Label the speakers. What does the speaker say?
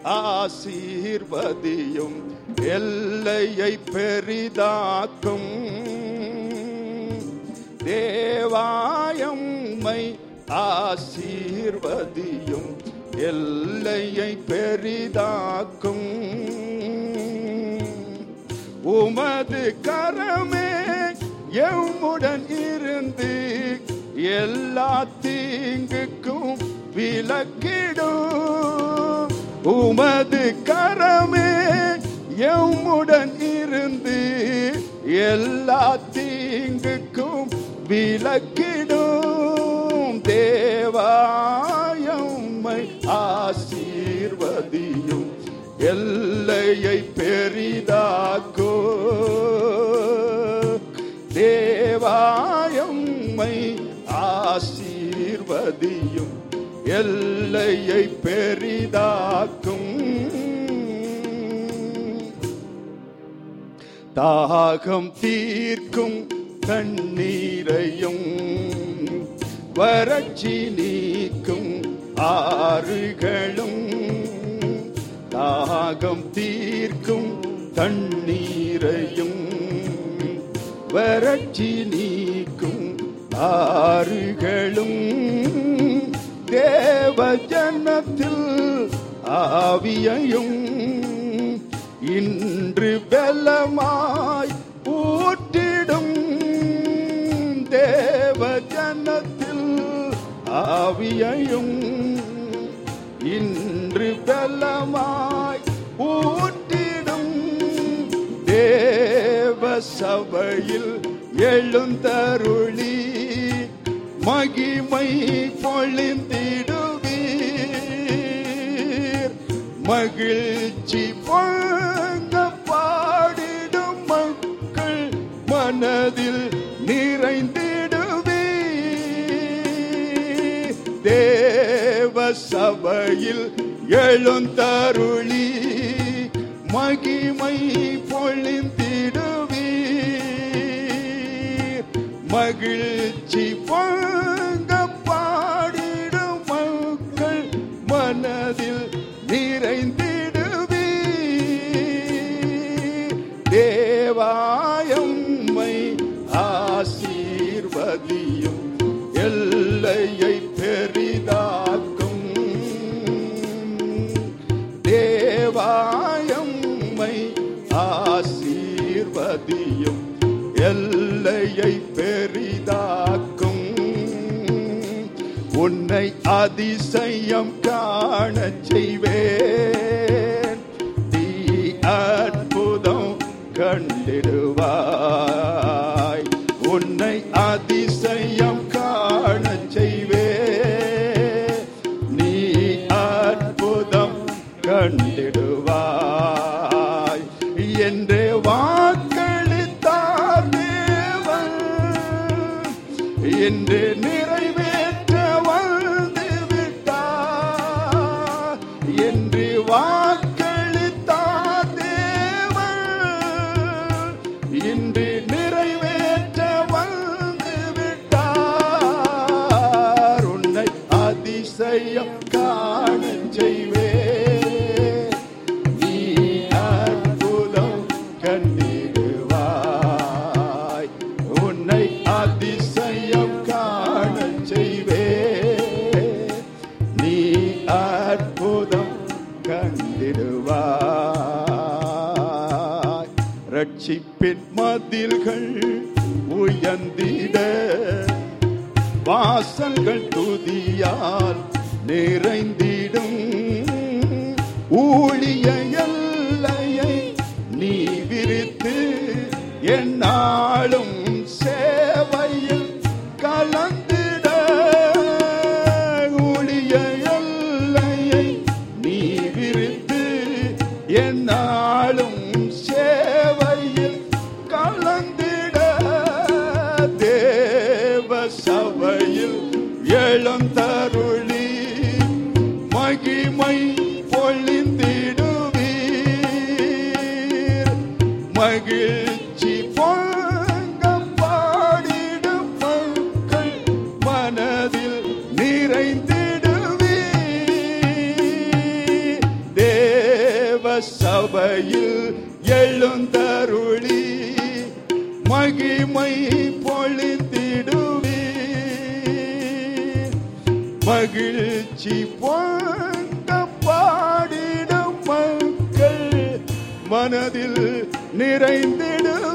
Speaker 1: ஆசீர்வதியும் எல்லையை பெரிதாக்கும் தேவாயம்மை ஆசீர்வதியும் எல்லையை பெரிதாக்கும் உமது கரமே எம்முடன் இருந்து எல்லா தீங்குக்கும் விலக்கிடும் உமது கரமே எம்முடன் இருந்து எல்லா தீங்குக்கும் விலக்கிடும் தேவாயம்மை ஆசீர்வதியும் எல்லையை பெரிதாக்கோ தேவாயம்மை ஆசீர்வதியும் எல்லையை பெரிதாக்கும் தாகம் தீர்க்கும் தண்ணீரையும் வறட்சி நீக்கும் ஆறுகளும் தாகம் தீர்க்கும் தண்ணீரையும் வறட்சி நீக்கும் ஆறுகளும் தேவ ஜனத்தில் ஆவியையும் இன்று பலமாய் ஊற்றிடும் தேவ ஜனத்தில் ஆவியையும் இன்று பலமாய் ஊற்றிடும் தேவ சபையில் எழுந்தருளி மகிமை பொழிந்திடுவீர் மகிழ்ச்சி பொங்க பாடிடும் மக்கள் மனதில் நிறைந்திடுவீர் தேவ சபையில் எழுந்தருளி மகிமை பொழிந்திடுவீர் மகிழ்ச்சி பொங்க பாடிடும் மக்கள் மனதில் நிறைந்திடுவீர் தேவாயம்மை ஆசீர்வதியும் எல்லையை பெரிதாக்கும் தேவாயம்மை ஆசீர்வதியும் எல்லையை பெரிதாக்கும் உன்னை அதிசயம் காணச் செய்வேன் நீ அற்புதம் கண்டிடுவாய் உன்னை அதிசயம் காணச் செய்வேன் நீ அற்புதம் கண்டிடுவாய் என்றே வாக்களித்தார் தேவன் என்று நிறைவேற்ற வந்து விட்டார் என்று வாக்களித்தார் தேவன் இன்று நிறைவேற்ற வந்து விட்டார் உன்னை அதிசயம் காணச் செய்வேன் நீ அற்புதம் கண்டிடுவாய் உன்னை அதிசயம் காணச் செய்வேன் நீ அற்புதம் கண்டிடுவாய் ரட்சிப்பின் மதில்கள் உயர்ந்திட வாசல்கள் துதியால் நிறைந்திடும் ஊழிய எல்லையை நீ விரித்து என்னாலும் சேவையில் கலந்திட ஊழிய எல்லையை நீ விரித்து என்னாலும் சேவையில் கலந்திட தேவ சபையில் எழுந்தருளி மகிமை பொழிந்திடுவீர் மகிழ்ச்சி பொங்க பாடிடும் மக்கள் மனதில் நிறைந்திடுவீர் தேவ சபையில் எழுந்தருளி மகிமை பொழிந்திடுவி மகிழ்ச்சி பொங்க பாடிடும் மக்கள் மனதில் நிறைந்திடுவே